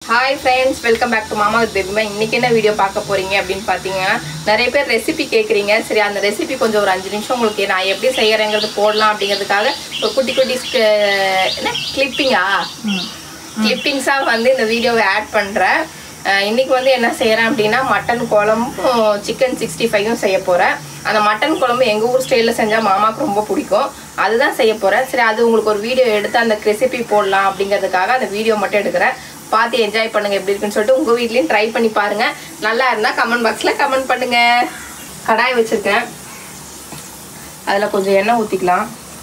Hi friends welcome back to மாமா with பேபிமா இன்னைக்கு என்ன வீடியோ பார்க்க போறீங்க அப்படின்னு பார்த்தீங்கன்னா நிறைய பேர் ரெசிபி கேட்குறீங்க சரி அந்த ரெசிபி கொஞ்சம் ஒரு அஞ்சு நிமிஷம் உங்களுக்கு நான் எப்படி செய்யறேங்கிறது போடலாம் அப்படிங்கிறதுக்காக ஒரு குட்டி குட்டி ஸ்க- என்ன கிளிப்பிங்கா கிளிப்பிங்ஸாக வந்து இந்த வீடியோவை ஆட் பண்ணுறேன் இன்னைக்கு வந்து என்ன செய்கிறேன் அப்படின்னா மட்டன் குழம்பும் சிக்கன் சிக்ஸ்டி ஃபைவும் செய்ய போகிறேன் அந்த மட்டன் குழம்பு எங்கள் ஊர் ஸ்டைலில் செஞ்சால் மாமாவுக்கு ரொம்ப பிடிக்கும் அதுதான் செய்ய போகிறேன் சரி அது உங்களுக்கு ஒரு வீடியோ எடுத்து அந்த ரெசிபி போடலாம் அப்படிங்கிறதுக்காக அந்த வீடியோ மட்டும் எடுக்கிறேன் பார்த்து என்ஜாய் பண்ணுங்க எப்படி இருக்குன்னு சொல்லிட்டு உங்கள் வீட்லேயும் ட்ரை பண்ணி பாருங்க நல்லா இருந்தால் கமெண்ட் பாக்ஸில் கமெண்ட் பண்ணுங்க கடாய் வச்சுருக்கேன் அதில் கொஞ்சம் எண்ணெய் ஊற்றிக்கலாம்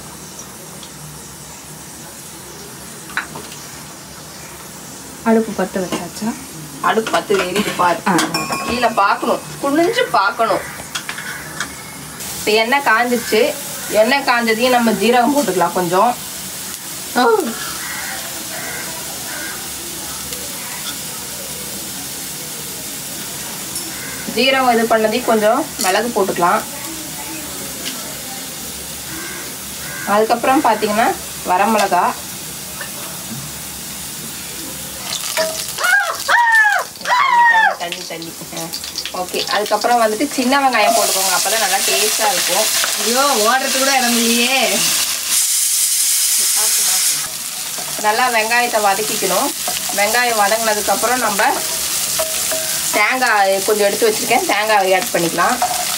அடுப்பு பற்ற வச்சாச்சா அடுப்பு பத்து எரியுது பாரு கீழே பார்க்கணும் குனிஞ்சு பார்க்கணும் இப்போ எண்ணெய் காஞ்சிச்சு எண்ணெய் காஞ்சதையும் நம்ம ஜீரகம் போட்டுக்கலாம் கொஞ்சம் ஜீரகம் இது பண்ணதையும் கொஞ்சம் மிளகு போட்டுக்கலாம் அதுக்கப்புறம் பார்த்தீங்கன்னா வரமிளகா தண்ணி தண்ணி தண்ணி ஓகே அதுக்கப்புறம் வந்துட்டு சின்ன வெங்காயம் போட்டுக்கோங்க அப்பதான் நல்லா டேஸ்டா இருக்கும் ஐயோ ஓடுறது கூட இடம் இல்லையே நல்லா வெங்காயத்தை வதக்கிக்கணும் வெங்காயம் வதங்கினதுக்கு அப்புறம் நம்ம தேங்காய் கொஞ்சம் எடுத்து வச்சிருக்கேன் தேங்காய் ஆட் பண்ணிக்கலாம்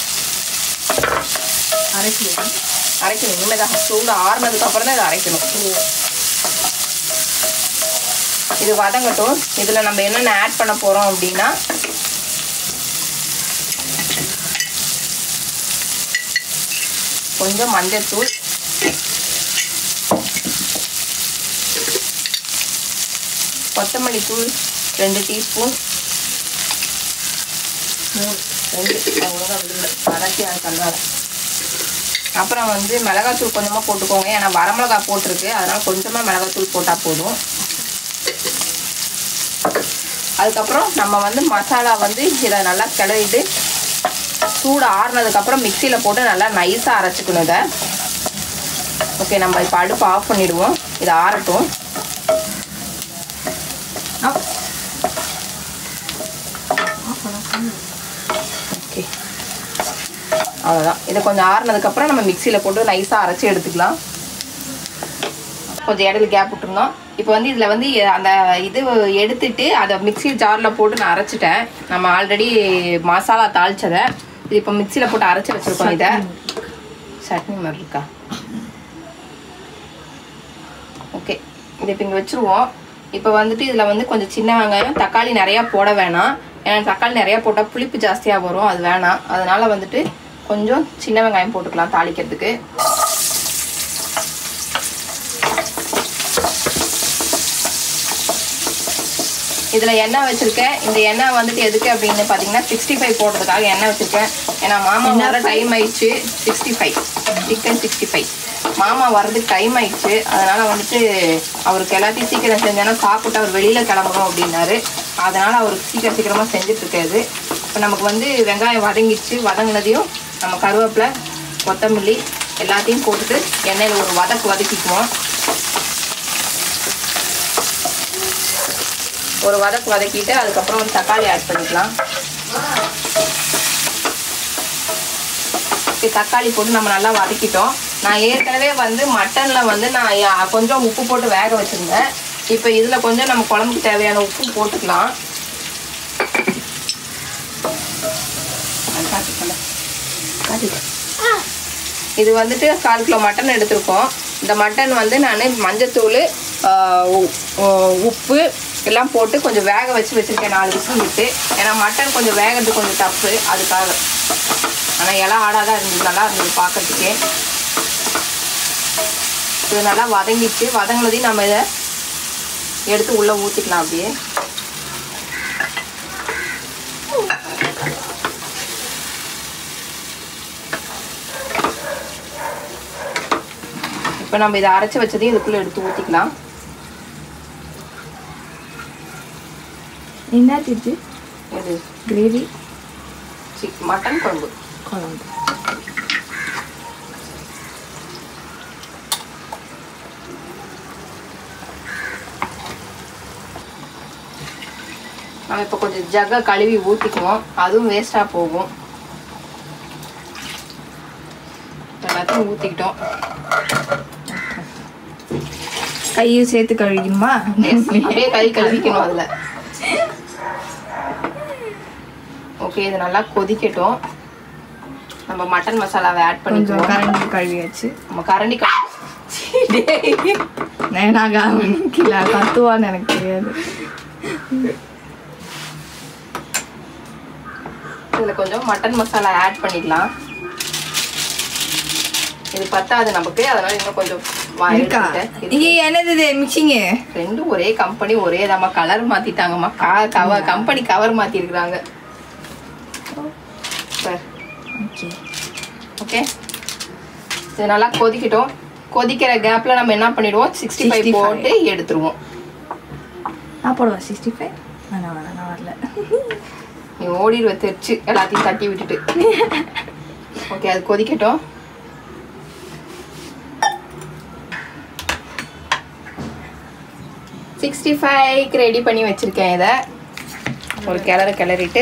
அரைக்கலாம் அரைக்கணும் இனிமேல் தான் சூடு ஆறுனதுக்கு அப்புறம் தான் இதை அரைக்கணும் இது வதங்கட்டும் இதில் நம்ம என்னென்ன ஆட் பண்ண போகிறோம் அப்படின்னா கொஞ்சம் மஞ்சள்தூள் கொத்தமல்லி தூள் ரெண்டு டீஸ்பூன் மூணு ரெண்டு அவ்வளோதான் விடுங்க அரைச்சி அது கல்லாத அப்புறம் வந்து மிளகாத்தூள் கொஞ்சமாக போட்டுக்கோங்க ஏன்னா வரமிளகா போட்டிருக்கு அதனால கொஞ்சமாக மிளகாத்தூள் போட்டால் போதும் அதுக்கப்புறம் நம்ம வந்து மசாலா வந்து இதை நல்லா கிளறிட்டு சூடு ஆறுனதுக்கப்புறம் மிக்சியில் போட்டு நல்லா நைஸாக அரைச்சிக்கணும் இதை ஓகே நம்ம இப்போ அடுப்பு ஆஃப் பண்ணிடுவோம் இதை ஆறட்டும் ஓகே அவ்வளோதான் இதை கொஞ்சம் ஆறுனதுக்கப்புறம் நம்ம மிக்சியில் போட்டு நைஸாக அரைச்சி எடுத்துக்கலாம் கொஞ்சம் இடையில கேப் விட்டுருந்தோம் இப்போ வந்து இதில் வந்து அந்த இது எடுத்துட்டு அதை மிக்ஸி ஜாரில் போட்டு நான் அரைச்சிட்டேன் நம்ம ஆல்ரெடி மசாலா தாளிச்சதை இது இப்போ மிக்சியில் போட்டு அரைச்சி வச்சுருக்கோம் இதை சட்னி மாதிரி இருக்கா ஓகே இது இப்போ இங்கே வச்சுருவோம் இப்போ வந்துட்டு இதில் வந்து கொஞ்சம் சின்ன வெங்காயம் தக்காளி நிறையா போட வேணாம் ஏன்னா தக்காளி நிறையா போட்டால் புளிப்பு ஜாஸ்தியாக வரும் அது வேணாம் அதனால வந்துட்டு கொஞ்சம் சின்ன வெங்காயம் போட்டுக்கலாம் தாளிக்கிறதுக்கு இதில் எண்ணெய் வச்சுருக்கேன் இந்த எண்ணெய் வந்துட்டு எதுக்கு அப்படின்னு பார்த்தீங்கன்னா சிக்ஸ்டி ஃபைவ் போடுறதுக்காக எண்ணெய் வச்சுருக்கேன் ஏன்னா மாமா வர டைம் ஆயிடுச்சு sixty five chicken sixty five மாமா வர்றதுக்கு டைம் ஆயிடுச்சு அதனால வந்துட்டு அவருக்கு எல்லாத்தையும் சீக்கிரம் செஞ்சேன்னா சாப்பிட்டு அவர் வெளியில் கிளம்பணும் அப்படின்னாரு அதனால அவருக்கு சீக்கிரம் சீக்கிரமாக செஞ்சுட்டு இருக்காது இப்போ நமக்கு வந்து வெங்காயம் வதங்கிடுச்சு வதங்கினதையும் நம்ம கருவேப்பிலை கொத்தமல்லி எல்லாத்தையும் போட்டுட்டு எண்ணெயில் ஒரு வதக்கு வதக்கிக்குவோம் ஒரு வதக்கு வதக்கிட்டு அதுக்கப்புறம் வந்து தக்காளி ஆட் பண்ணிக்கலாம் ஓகே, தக்காளி போட்டு நம்ம நல்லா வதக்கிட்டோம் நான் ஏற்கனவே வந்து மட்டனில் வந்து நான் யா- கொஞ்சம் உப்பு போட்டு வேக வச்சுருந்தேன் இப்போ இதில் கொஞ்சம் நம்ம குழம்புக்கு தேவையான உப்பு போட்டுக்கலாம் அது காட்டிக்கல. காட்டிக்க. இது வந்துட்டு கால் கிலோ மட்டன் எடுத்திருக்கோம் இந்த மட்டன் வந்து நான் மஞ்சத்தூள் ஆஹ், உ- உ- உப்பு எல்லாம் போட்டு கொஞ்சம் வேக வச்சு வச்சுருக்கேன் நாலு விசில் விட்டு ஏன்னா மட்டன் கொஞ்சம் வேகிறது கொஞ்சம் டஃப்பு அதுக்காக ஆனால் இலை ஆடாதான் இருந்தது நல்லா இருந்தது பார்க்கறதுக்கே இது நல்லா வதங்கிச்சு வதங்கினதையும் நம்ம இதை எடுத்து உள்ளே ஊற்றிக்கலாம் அப்படியே இப்போ நம்ம இதை அரைச்சி வச்சதையும் இதுக்குள்ளே எடுத்து ஊற்றிக்கலாம் என்ன இது இது கிரேவி சிக் மட்டன் குழம்பு குழம்பு நம்ம இப்போ கொஞ்சம் ஜக்க கழுவி ஊற்றிக்குவோம் அதுவும் வேஸ்ட்டாக போகும் எல்லாத்தையும் ஊற்றிக்கிட்டோம் கையும் சேர்த்து கழுவிக்கணுமா அப்படியே கை கழுவிக்கணும் அதில் ஓகே இது நல்லா கொதிக்கட்டும் நம்ம மட்டன் மசாலாவை ஆட் கொஞ்சம் பண்ணிக்குவோம் கரண்டி கழுவியாச்சு நம்ம கரண்டி கழுவி நேனாக கீழே கத்துவான்னு எனக்கு தெரியாது இதில் கொஞ்சம் மட்டன் மசாலா ஆட் பண்ணிக்கலாம் இது பத்தாது நமக்கு அதனால இன்னும் கொஞ்சம் வா- இருக்கா எடுத்துக்கிட்டேன். இங்கே என்னது மிக்சிங்கு ரெண்டும் ஒரே கம்பெனி ஒரே தாம்மா கலர் மாத்திட்டாங்கம்மா கா கவர் கம்பெனி கவர் மாத்தி இருக்கிறாங்க ஓகே ஓகே இது நல்லா கொதிக்கட்டும் கொதிக்கிற கேப்ல நம்ம என்ன பண்ணிடுவோம் சிக்ஸ்டி ஃபைவ் 65. போட்டு எடுத்துருவோம் நான் போடுவா சிக்ஸ்டி ஃபைவ் நான் வரல நான் வரல நீ ஓடிடுவ தெரிச்சு எல்லாத்தையும் தட்டி விட்டுட்டு ஓகே அது கொதிக்கட்டும் சிக்ஸ்டி ஃபைவ்க்கு ரெடி பண்ணி வச்சிருக்கேன் இதை ஒரு கிளறு கிளறிட்டு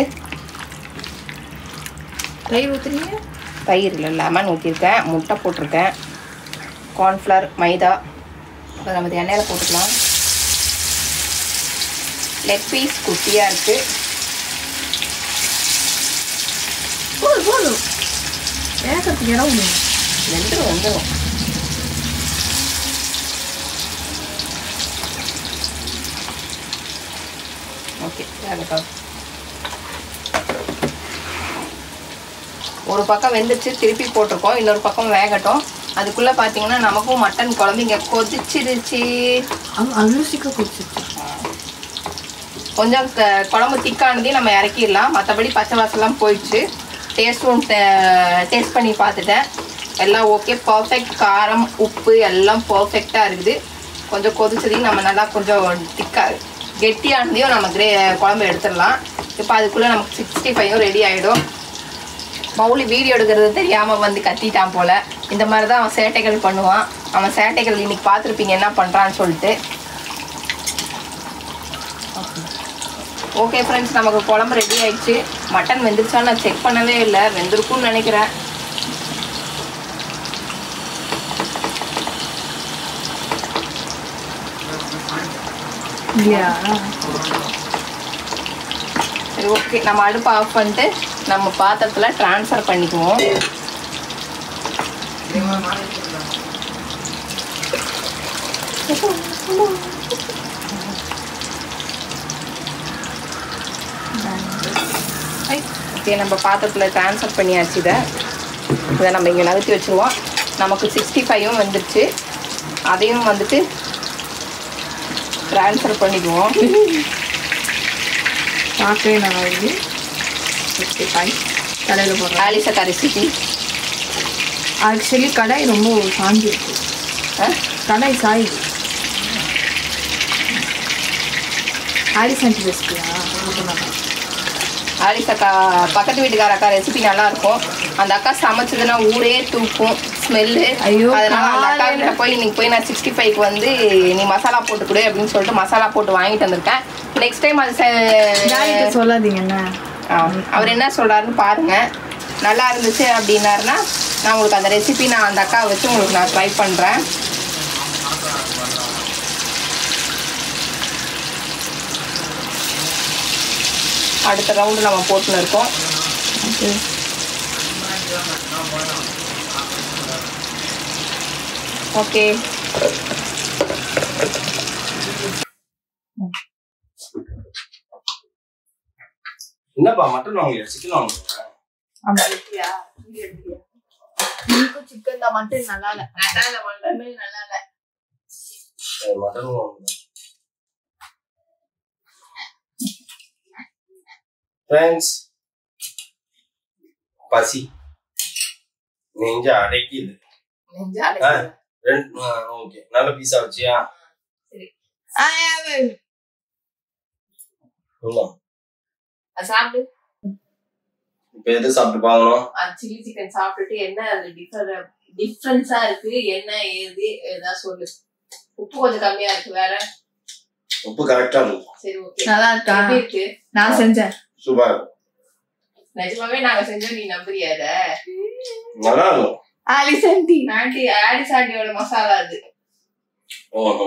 தயிர் ஊற்றுறீங்க தயிர் இல்லை லெமன் ஊற்றிருக்கேன் முட்டை போட்டிருக்கேன் கார்ன்ஃப்ளவர் மைதா அதை நம்ம இது எண்ணெயில் போட்டுக்கலாம் லெக் பீஸ் குட்டியாக இருக்குது போதும் போதும் வேகத்துக்கு இடம் விடுங்க வெந்துடும் வெந்துடும் ஓகே வேகட்டும் ஒரு பக்கம் வெந்துச்சு திருப்பி போட்டிருக்கோம் இன்னொரு பக்கம் வேகட்டும் அதுக்குள்ளே பார்த்தீங்கன்னா நமக்கும் மட்டன் குழம்பு இங்கே கொதிச்சிருச்சு அது அவ்வளோ சீக்கிரம் குடிச்சிருச்சு கொஞ்சம் க- குழம்பு திக்கானதையும் நம்ம இறக்கிடலாம் மற்றபடி பச்சை வாசலாம் போயிடுச்சு டேஸ்ட்டும் டேஸ்ட் பண்ணி பார்த்துட்டேன் எல்லாம் ஓகே பர்ஃபெக்ட் காரம் உப்பு எல்லாம் பர்ஃபெக்டாக இருக்குது கொஞ்சம் கொதிச்சதையும் நம்ம நல்லா கொஞ்சம் திக்காக கெட்டியானதையும் நம்ம கிரே குழம்பு எடுத்துடலாம் இப்போ அதுக்குள்ளே நமக்கு சிக்ஸ்டி ஃபைவும் ரெடி ஆகிடும் மௌலி வீடியோ எடுக்கிறது தெரியாமல் வந்து கத்திட்டான் போல் இந்த மாதிரி தான் அவன் சேட்டைகள் பண்ணுவான் அவன் சேட்டைகள் இன்னைக்கு பார்த்துருப்பீங்க என்ன பண்ணுறான்னு சொல்லிட்டு ஓகே ஃப்ரெண்ட்ஸ் நமக்கு குழம்பு ரெடி ஆயிடுச்சு மட்டன் வெந்துருச்சான்னு நான் செக் பண்ணவே இல்லை வெந்திருக்கும்னு நினைக்கிறேன் இல்லையா சரி ஓகே நம்ம அடுப்பை ஆஃப் பண்ணிட்டு நம்ம பாத்திரத்தில் ட்ரான்ஸ்ஃபர் பண்ணிக்குவோம் ஓகே நம்ம பாத்திரத்தில் ட்ரான்ஸ்ஃபர் பண்ணியாச்சு இதை இதை நம்ம இங்கே நகர்த்தி வச்சுருவோம் நமக்கு சிக்ஸ்டி ஃபைவும் வந்துருச்சு அதையும் வந்துட்டு ட்ரான்ஸ்ஃபர் பண்ணிக்குவோம் பார்க்கவே நல்லா இருக்கு சிக்ஸ்டி ஃபைவ் கடையில் போடுறேன் ஆலிசக்கா ரெசிபி ஆக்சுவலி கடை ரொம்ப சாஞ்சி இருக்கு கடை சாயுது ஆரிசன்ட் பெஸ்ட்டியா ஆலிசக்கா பக்கத்து வீட்டுக்கார அக்கா ரெசிபி நல்லா இருக்கும் அந்த அக்கா சமைச்சதுன்னா ஊரே தூக்கும் ஸ்மெல்லு ஐயோ, அதனால அந்த அக்கா காலையில- கிட்ட போய் இன்னைக்கு போய் நான் சிக்ஸ்டி ஃபைவ்க்கு வந்து நீ மசாலா போட்டு கொடு அப்படின்னு சொல்லிட்டு மசாலா போட்டு வாங்கிட்டு வந்திருக்கேன் நெக்ஸ்ட் டைம் அது டாடிட்ட செ- சொல்லாதீங்க என்ன ஆ, அவர் என்ன சொல்றாருன்னு பாருங்க நல்லா இருந்துச்சு அப்படின்னாருன்னா நான் உங்களுக்கு அந்த ரெசிபி நான் அந்த அக்கா வச்சு உங்களுக்கு நான் ட்ரை பண்றேன் அடுத்த ரவுண்டு நம்ம போட்டுன்னு இருக்கோம் ஓகே என்னப்பா மட்டன் வாங்கலையா சிக்கன் வாங்கலையா ஆமா எடுத்தியா இன்னைக்கும் சிக்கன் தான் மட்டும் நல்லா இல்ல நல்லா இல்ல சரி, மட்டன் வாங்கல ஃப்ரெண்ட்ஸ் பசி நெஞ்ச அடைக்குது ஆ, ரெண்டு ஓகே நல்ல பீஸா வச்சியா சொல்லும் சாப்பிட்டு இப்ப எது சாப்பிட்டு பார்க்கணும் சில்லி சிக்கன் சாப்பிட்டுட்டு என்ன அது டிஃபர் டிஃப்ரென்ஸா இருக்கு என்ன ஏது ஏதாவது சொல்லு உப்பு கொஞ்சம் கம்மியா இருக்கு வேற உப்பு கரெக்டா இருக்கும் சரி ஓகே நல்லா இருக்கா எப்படி இருக்கு நான் செஞ்சேன் சூப்பரா இருக்கும் நிஜமாவே நாங்க செஞ்சோம் நீ நம்புறியா இத? நல்லா இருக்கும் ஆலிஸ் ஆண்டி ஆண்டி ஆடி சாண்டியோட மசாலா அது ஓஹோ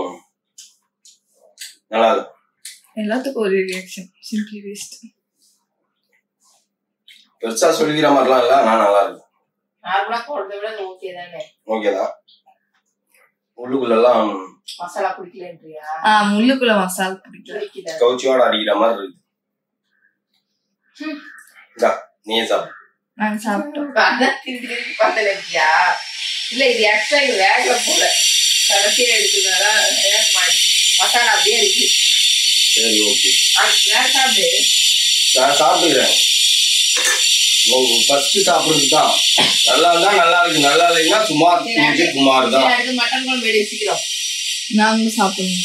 நல்லா இருக்கும் எல்லாத்துக்கும் ஒரு ரியாக்ஷன் சிம்பிளி வேஸ்ட் பெருசா சொல்லிக்கிற மாதிரிலாம் இல்ல நான் நல்லா இருக்கும் நார்மலா போடுறத விட அது ஓகே தானே ஓகேதான் உள்ளுக்குள்ளெல்லாம் மசாலா பிடிக்கலன்றியா ஆ முள்ளுக்குள்ள மசாலா பிடிக்கல பிடிக்குதா கவுச்சியோட அடிக்கிற மாதிரி இருக்கு இந்தா, நீயே சாப்பிடு நாங்க சாப்பிட்டோம் அதான் திருப்பி திருப்பி பார்த்தல இருக்கியா இல்ல இது எக்ஸ்ட்ரா இது வேகல போல கடைசியா எடுத்துக்கிறதா மசாலா அப்படியே இருக்கு சரி ஓகே ஆ, வேற சாப்பிடு நான் சாப்பிட்டுக்கிறேன் ஃபர்ஸ்ட் சாப்பிடுறது தான் நல்லா இருந்தா நல்லா இருக்கு நல்லா இல்லைன்னா சுமார் திணிச்சு சுமார் தான் சரி, அடுத்து மட்டன் குழம்பு எடு சீக்கிரம் நாங்க சாப்பிடணும்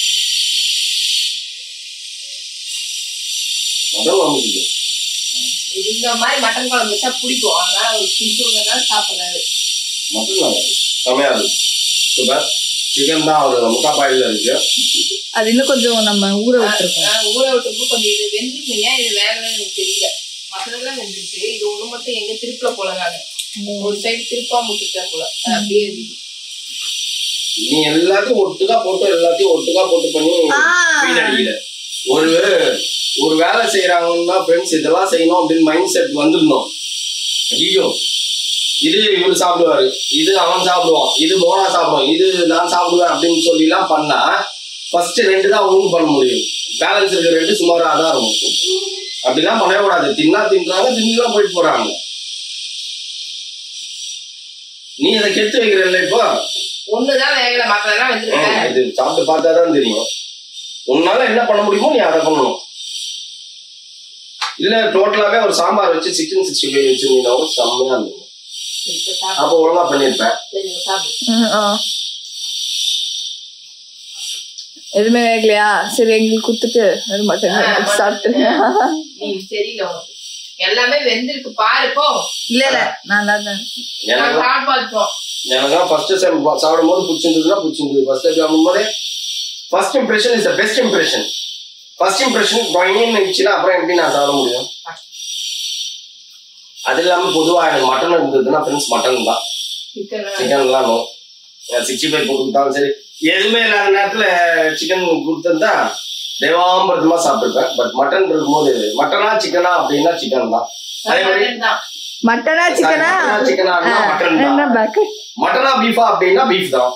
முதல் வாங்கிட்டு இது இந்த மாதிரி மட்டன் குழம்பு வச்சா பிடிக்கும் அதனால அவருக்கு பிடிக்குங்கிறதுனால சாப்பிடுறாரு மட்டும் நல்லா இருக்கு செமையா இருக்கு சூப்பர் சிக்கன் தான் ஒரு முக்கா பாயில இருக்கு அது இன்னும் கொஞ்சம் நம்ம ஊற விட்டுருக்கோம் ஆ, ஊற விட்டு கொஞ்சம் இது வெந்துருக்கு ஏன் இது வேகலன்னு எனக்கு தெரியல மற்றதெல்லாம் வெந்துருக்கு இது ஒண்ணு மட்டும் எங்க திருப்பல போல நானு ஒரு சைடு திருப்பா முட்டுட்டேன் போல அது அப்படியே இருக்கு. நீ எல்லாத்தையும் ஒட்டுக்கா போட்டு எல்லாத்தையும் ஒட்டுக்கா போட்டு பண்ணி வீணடிக்கல ஒரு ஒரு வேலை செய்யறாங்கன்னா ஃப்ரெண்ட்ஸ் இதெல்லாம் செய்யணும் அப்படின்னு மைண்ட் செட் வந்திருந்தோம் ஐயோ இது இவரு சாப்பிடுவாரு இது அவன் சாப்பிடுவான் இது மோனா சாப்பிடுவான் இது நான் சாப்பிடுவேன் அப்படின்னு சொல்லி எல்லாம் பண்ணா ஃபர்ஸ்ட் ரெண்டு தான் ஒழுங்கு பண்ண முடியும் பேலன்ஸ் இருக்க ரெண்டு சுமாராக தான் இருக்கும் அப்படிலாம் பண்ணவே கூடாது தின்னா தின்றாங்க தின்னுலாம் போயிட்டு போறாங்க நீ அதை கெடுத்து வைக்கிறல்ல இப்போ ஒண்ணுதான் வேகல மற்றதெல்லாம் ஆ, வெந்திருக்கு இது சாப்பிட்டு பார்த்தா தான் தெரியும் உன்னால என்ன பண்ண முடியுமோ நீ அதை பண்ணணும் இல்ல டோட்டலாவே ஒரு சாம்பார் வச்சு சிக்கன் சிக்ஸ்டி ஃபைவ் வச்சிருந்தீங்கன்னா கூட செம்மையா இருந்தது சரி, இப்ப சாப்பிடு. அப்போ ஒழுங்கா பண்ணிருப்பேன் சரி, இப்ப சாப்பிடு. ம், ஆ. எதுவுமே வேகலையா சரி எங்களுக்கு கொடுத்துட்டு அது மட்டும் ஆ, மட்டும் சாப்பிட்டு நீ தெரியல உனக்கு எல்லாமே வெந்திருக்கு பாரு போ இல்ல இல்ல நல்லா தான் இருக்கு. நான் எனக்கு சாப்பிட்டு பார்த்துப்போம் எனக்கு ஃபர்ஸ்ட் டைம் சாப்பிடும் போது பிடிச்சிருந்ததுன்னா பிடிச்சிருந்தது ஃபர்ஸ்ட் டைம் சாப்பிடும் போதே first impression is the best impression first impression பயங்கரம் இருந்துச்சுன்னா அப்புறம் எப்படி நான் சாப்பிட முடியும் அது இல்லாம பொதுவா எனக்கு மட்டன் இருந்ததுன்னா ஃப்ரெண்ட்ஸ் மட்டன் தான் சிக்கன் சிக்கன்லாம் நோ சிக்ஸ்டி ஃபைவ் போட்டு கொடுத்தாலும் சரி எதுவுமே இல்லாத நேரத்துல சிக்கன் கொடுத்துருந்தா தேவாம்பரத்தமா சாப்பிட்டுருப்பேன் பட் மட்டன் இருக்கும்போது மட்டனா சிக்கனா அப்படின்னா சிக்கன் தான் அதே மாதிரி தான் மட்டனா சிக்கனா மட்டனா சிக்கனா இருந்தா மட்டன் என்ன தான் பேக் மட்டனா பீஃபா அப்படின்னா பீஃப் தான்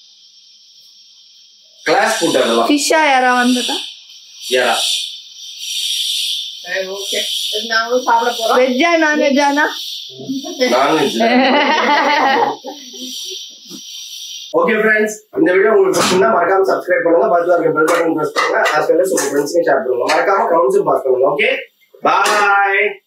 கிளாஸ் ஃபுட் அதெல்லாம் ஃபிஷ்ஷா யாரா வந்துட்டா ஏடா ஓகே நாங்களும் சாப்பிட போறோம் வெஜ்ஜா நான்வெஜ்ஜானா நான்வெஜ் ஓகே ஃப்ரெண்ட்ஸ் இந்த வீடியோ உங்களுக்கு பிடிச்சிருந்தா மறக்காம சப்ஸ்கிரைப் பண்ணுங்க பக்கத்துல இருக்க பெல் பட்டன் பிரஸ் பண்ணுங்க as well as உங்க ஃப்ரெண்ட்ஸ்க்கு ஷேர் பண்ணுங்க மறக்காம கமெண்ட்ஸும் பாஸ் பண்ணுங்க ஓகே பாய்